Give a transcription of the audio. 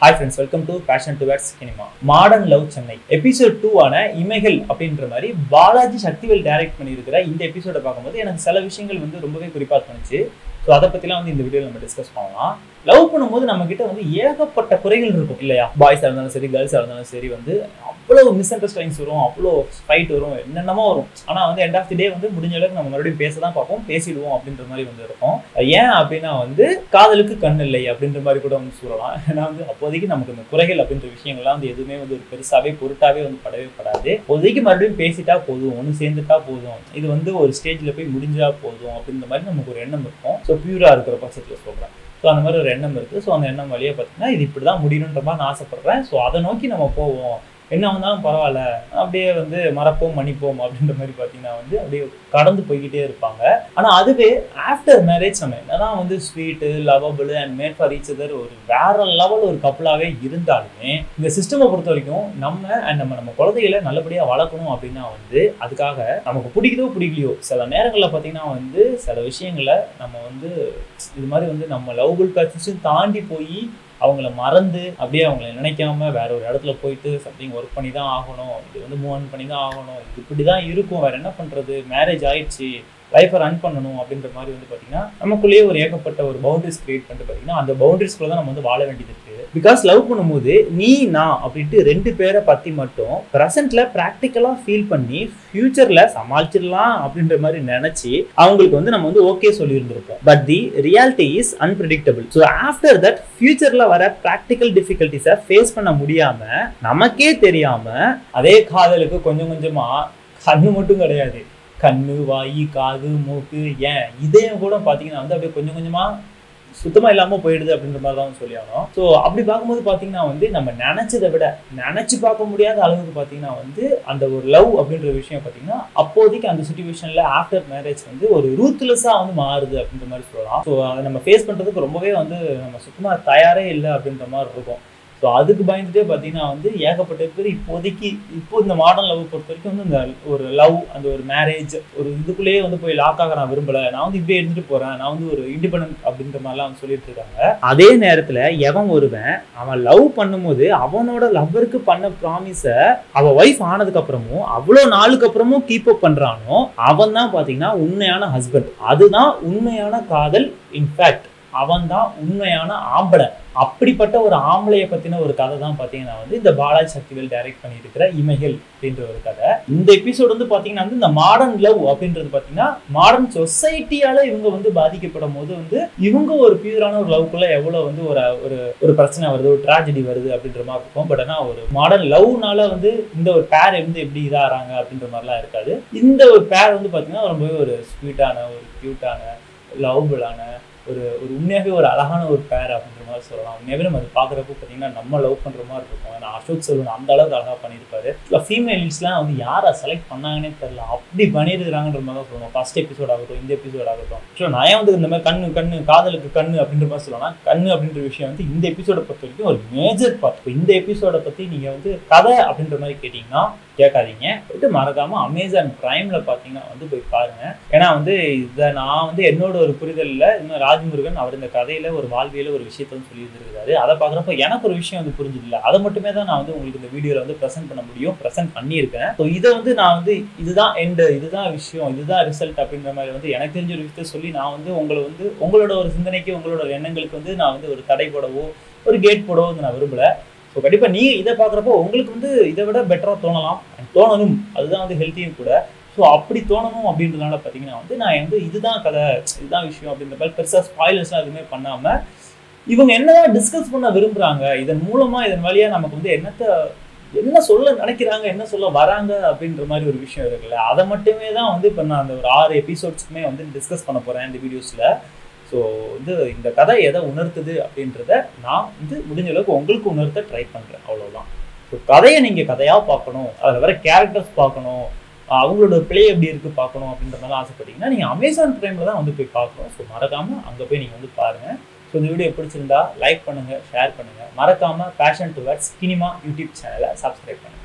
hi friends welcome to passion towards cinema modern love Chennai episode two ஆன இமைகள் அப்படின்ற மாதிரி பாலாஜி சக்திவேல் டைரக்ட் பண்ணியிருக்கிற இந்த எபிசோட பார்க்கும்போது எனக்கு சில விஷயங்கள் வந்து ரொம்பவே குறிப்பாக தோணுச்சு ஸோ அதை பற்றிலாம் வந்து இந்த வீடியோவில் நம்ம டிஸ்கஸ் பண்ணலாம் லவ் பண்ணும்போது நம்ம கிட்ட வந்து ஏகப்பட்ட குறைகள் இருக்கும் இல்லையா பாய்ஸாக இருந்தாலும் சரி கேர்ள்ஸாக இருந்தாலும் சரி வந்து அவ்வளோ மிஸ் அண்டர்ஸ்டாண்டிங்ஸ் வரும் அவ்வளோ ஃபைட் வரும் என்னென்னமோ வரும் ஆனால் வந்து எண்ட் ஆஃப் தி டே வந்து முடிஞ்ச அளவுக்கு நம்ம மறுபடியும் பேச தான் பார்ப்போம் பேசிடுவோம் அப்படின்ற மாதிரி வந்து இருக்கும் ஏன் அப்படின்னா வந்து காதலுக்கு கண் இல்லை அப்படின்ற மாதிரி கூட வந்து சொல்லலாம் ஏன்னா வந்து அப்போதைக்கு நமக்கு இந்த குறைகள் அப்படின்ற விஷயங்கள்லாம் வந்து எதுவுமே வந்து ஒரு பெருசாகவே பொருட்டாவே வந்து படவே படாது அப்போதைக்கு மறுபடியும் பேசிட்டா போதும் ஒன்று சேர்ந்துட்டா போதும் இது வந்து ஒரு ஸ்டேஜில் போய் முடிஞ்சா போதும் அப்படின்ற மாதிரி நமக்கு ஒரு எண்ணம் இருக்கும் ஸோ பியூராக இருக்கிற பட்சத்தில் சொல்கிறேன் ஸோ அந்த மாதிரி ஒரு எண்ணம் இருக்குது ஸோ அந்த எண்ணம் வழியாக பார்த்தீங்கன்னா இது இப்படி தான் முடியணுன்ற மாதிரி நான் ஆசைப்பட்றேன் ஸோ அதை நோக்கி நம்ம போவோம் என்ன வந்தாலும் பரவாயில்ல அப்படியே வந்து மறப்போம் மன்னிப்போம் அப்படின்ற மாதிரி பார்த்தீங்கன்னா வந்து அப்படியே கடந்து போய்கிட்டே இருப்பாங்க ஆனால் அதுவே ஆஃப்டர் மேரேஜ் நம்ம என்னதான் வந்து sweet lovable and made for each other ஒரு வேற லெவல் ஒரு கப்பலாகவே இருந்தாலுமே இந்த சிஸ்டமை பொறுத்த வரைக்கும் நம்ம அண்ட் நம்ம நம்ம குழந்தைகளை நல்லபடியாக வளர்க்கணும் அப்படின்னா வந்து அதுக்காக நமக்கு பிடிக்குதோ பிடிக்கலையோ சில நேரங்களில் பார்த்தீங்கன்னா வந்து சில விஷயங்களை நம்ம வந்து இது மாதிரி வந்து நம்ம லவ்பிள் பேச்சஸும் தாண்டி போய் அவங்கள மறந்து அப்படியே அவங்கள நினைக்காம வேற ஒரு இடத்துல போயிட்டு சம்திங் ஒர்க் பண்ணி தான் ஆகணும் இது வந்து மூவ் ஆன் பண்ணி தான் ஆகணும் இது இப்படி தான் இருக்கும் வேற என்ன பண்றது மேரேஜ் ஆயிடுச்சு லைஃப்பை ரன் பண்ணணும் அப்படின்ற மாதிரி வந்து பார்த்தீங்கன்னா நமக்குள்ளேயே ஒரு ஏகப்பட்ட ஒரு பவுண்டரிஸ் கிரியேட் பண்ணிட்டு பார்த்தீங்கன்னா அந்த பவுண்டரிஸ்குள்ள தான் நம்ம வந்து வாழ வேண்டியது இருக்கு பிகாஸ் லவ் பண்ணும்போது நீ நான் அப்படின்ட்டு ரெண்டு பேரை பற்றி மட்டும் ப்ரெசென்ட்ல ப்ராக்டிக்கலாக ஃபீல் பண்ணி ஃபியூச்சரில் சமாளிச்சிடலாம் அப்படின்ற மாதிரி நினச்சி அவங்களுக்கு வந்து நம்ம வந்து ஓகே சொல்லியிருந்திருப்போம் but the reality is unpredictable so after that ஃபியூச்சரில் வர ப்ராக்டிக்கல் டிஃபிகல்ட்டிஸை ஃபேஸ் பண்ண முடியாமல் நமக்கே தெரியாமல் அதே காதலுக்கு கொஞ்சம் கொஞ்சமாக கண்ணு மட்டும் கிடையாது கண்ணு வாய் காது மூக்கு ஏன் இதயம் கூட பார்த்தீங்கன்னா வந்து அப்படியே கொஞ்சம் கொஞ்சமாக சுத்தமாக இல்லாமல் போயிடுது அப்படின்ற மாதிரி தான் சொல்லி ஆகணும் ஸோ அப்படி பார்க்கும்போது பார்த்தீங்கன்னா வந்து நம்ம நினச்சதை விட நினச்சி பார்க்க முடியாத அளவுக்கு பார்த்தீங்கன்னா வந்து அந்த ஒரு லவ் அப்படின்ற விஷயம் பார்த்தீங்கன்னா அப்போதைக்கு அந்த சுச்சுவேஷனில் ஆஃப்டர் மேரேஜ் வந்து ஒரு ரூத்லெஸ்ஸாக வந்து மாறுது அப்படின்ற மாதிரி சொல்லலாம் ஸோ அதை நம்ம ஃபேஸ் பண்ணுறதுக்கு ரொம்பவே வந்து நம்ம சுத்தமாக தயாரே இல்லை அப்படின்ற மாதிரி இருக்கும் ஸோ அதுக்கு பயந்துட்டே பார்த்தீங்கன்னா வந்து ஏகப்பட்ட பேர் இப்போதைக்கு இப்போ இந்த மாடர்ன் லவ் பொறுத்த வரைக்கும் வந்து இந்த ஒரு லவ் அந்த ஒரு மேரேஜ் ஒரு இதுக்குள்ளேயே வந்து போய் லாக் ஆக நான் விரும்பல நான் வந்து இப்படியே இருந்துட்டு போறேன் நான் வந்து ஒரு இண்டிபெண்ட் அப்படின்ற மாதிரிலாம் வந்து சொல்லிட்டு இருக்காங்க அதே நேரத்தில் எவன் ஒருவன் அவன் லவ் பண்ணும்போது அவனோட லவ்வருக்கு பண்ண ப்ராமிஸை அவன் ஒய்ஃப் ஆனதுக்கு அப்புறமும் அவ்வளோ நாளுக்கு அப்புறமும் கீப் அப் பண்றானோ அவன் தான் பார்த்தீங்கன்னா உண்மையான ஹஸ்பண்ட் அதுதான் உண்மையான காதல் இன்ஃபேக்ட் அவன் தான் உண்மையான ஆம்பளை அப்படிப்பட்ட ஒரு ஆம்பளைய பத்தின ஒரு கதை தான் பாத்தீங்கன்னா வந்து இந்த பாலாஜி சக்திவேல் டைரக்ட் பண்ணியிருக்கிற இமைகள் அப்படின்ற ஒரு கதை இந்த எபிசோட் வந்து பாத்தீங்கன்னா வந்து இந்த மாடர்ன் லவ் அப்படின்றது பாத்தீங்கன்னா மாடர்ன் சொசைட்டியால இவங்க வந்து பாதிக்கப்படும் போது வந்து இவங்க ஒரு பியூரான ஒரு லவ்க்குள்ள எவ்வளவு வந்து ஒரு ஒரு ஒரு பிரச்சனை வருது ஒரு ட்ராஜடி வருது அப்படின்ற மாதிரி இருக்கும் பட் ஆனா ஒரு மாடர்ன் லவ்னால வந்து இந்த ஒரு பேர் வந்து எப்படி இதாகிறாங்க அப்படின்ற மாதிரிலாம் இருக்காது இந்த ஒரு பேர் வந்து பாத்தீங்கன்னா ரொம்பவே ஒரு ஸ்வீட்டான ஒரு கியூட்டான லவ்புளான ஒரு ஒரு உண்மையாகவே ஒரு அழகான ஒரு பேர் அப்படின்ற மாதிரி சொல்லலாம் உண்மையாகவே நம்ம அது பார்க்குறப்போ பார்த்தீங்கன்னா நம்ம லவ் பண்ணுற மாதிரி இருக்கும் ஏன்னா அசோக் செல்வன் அந்த அளவுக்கு அழகாக பண்ணியிருப்பாரு இல்லை ஃபீமேல்ஸ்லாம் வந்து யாரை செலக்ட் பண்ணாங்கன்னே தெரியல அப்படி பண்ணியிருக்கிறாங்கன்ற மாதிரி தான் சொல்லணும் ஃபர்ஸ்ட் எபிசோட் ஆகட்டும் இந்த எபிசோட் ஆகட்டும் ஸோ நான் ஏன் வந்து இந்த மாதிரி கண்ணு கண்ணு காதலுக்கு கண்ணு அப்படின்ற மாதிரி சொல்லலாம் கண்ணு அப்படின்ற விஷயம் வந்து இந்த எபிசோடை பொறுத்த வரைக்கும் ஒரு மேஜர் பார்ட் இந்த எபிசோடை பற்றி நீங்கள் வந்து கதை அப்படின்ற மாதிரி கேட்டிங்கன்னா கேட்காதீங்க போயிட்டு மறக்காம அமேசான் பிரைம்ல பார்த்தீங்கன்னா வந்து போய் பாருங்க ஏன்னா வந்து இதை நான் வந்து என்னோட ஒரு புரிதலில் இன்னும் ராஜ்முருகன் அவர் இந்த கதையில ஒரு வாழ்வியல ஒரு விஷயத்த வந்து சொல்லி இருந்திருக்காரு அதை பார்க்குறப்ப எனக்கு ஒரு விஷயம் வந்து புரிஞ்சதில்ல அதை மட்டுமே தான் நான் வந்து உங்களுக்கு இந்த வீடியோவில் வந்து ப்ரெசென்ட் பண்ண முடியும் ப்ரெசென்ட் பண்ணியிருக்கேன் ஸோ இதை வந்து நான் வந்து இதுதான் எண்டு இதுதான் விஷயம் இதுதான் ரிசல்ட் அப்படின்ற மாதிரி வந்து எனக்கு தெரிஞ்ச ஒரு விஷயத்த சொல்லி நான் வந்து உங்களை வந்து உங்களோட ஒரு சிந்தனைக்கு உங்களோட எண்ணங்களுக்கு வந்து நான் வந்து ஒரு தடை போடவோ ஒரு கேட் போடவோ வந்து நான் விரும்பல ஸோ கண்டிப்பாக நீ இதை பார்க்குறப்போ உங்களுக்கு வந்து இதை விட பெட்டராக தோணலாம் தோணணும் அதுதான் வந்து ஹெல்த்தியும் கூட ஸோ அப்படி தோணணும் அப்படின்றதுனால பார்த்தீங்கன்னா வந்து நான் வந்து இதுதான் கதை இதுதான் விஷயம் அப்படின்ற மாதிரி பெருசாக ஸ்பாயிலர்ஸ்லாம் எதுவுமே பண்ணாமல் இவங்க என்னதான் டிஸ்கஸ் பண்ண விரும்புகிறாங்க இதன் மூலமாக இதன் வழியாக நமக்கு வந்து என்னத்தை என்ன சொல்ல நினைக்கிறாங்க என்ன சொல்ல வராங்க அப்படின்ற மாதிரி ஒரு விஷயம் இருக்குல்ல அதை மட்டுமே தான் வந்து இப்போ நான் அந்த ஒரு ஆறு எபிசோட்ஸ்க்குமே வந்து டிஸ்கஸ் பண்ண போகிறேன் இந்த வீடியோஸில் ஸோ வந்து இந்த கதை எதை உணர்த்துது அப்படின்றத நான் வந்து முடிஞ்ச அளவுக்கு உங்களுக்கு உணர்த்த ட்ரை பண்ணுறேன் அவ்வளோதான் ஸோ கதையை நீங்கள் கதையாக பார்க்கணும் அதில் வர கேரக்டர்ஸ் பார்க்கணும் அவங்களோட பிளே எப்படி இருக்குது பார்க்கணும் அப்படின்ற மாதிரி ஆசைப்பட்டீங்கன்னா நீங்கள் அமேசான் ப்ரைமில் தான் வந்து போய் பார்க்கணும் ஸோ மறக்காமல் அங்கே போய் நீங்கள் வந்து பாருங்கள் ஸோ இந்த வீடியோ பிடிச்சிருந்தா லைக் பண்ணுங்கள் ஷேர் பண்ணுங்கள் மறக்காமல் பேஷன் டுவர்ட்ஸ் சினிமா யூடியூப் சேனலை சப்ஸ்கிரைப் பண்ணுங்கள்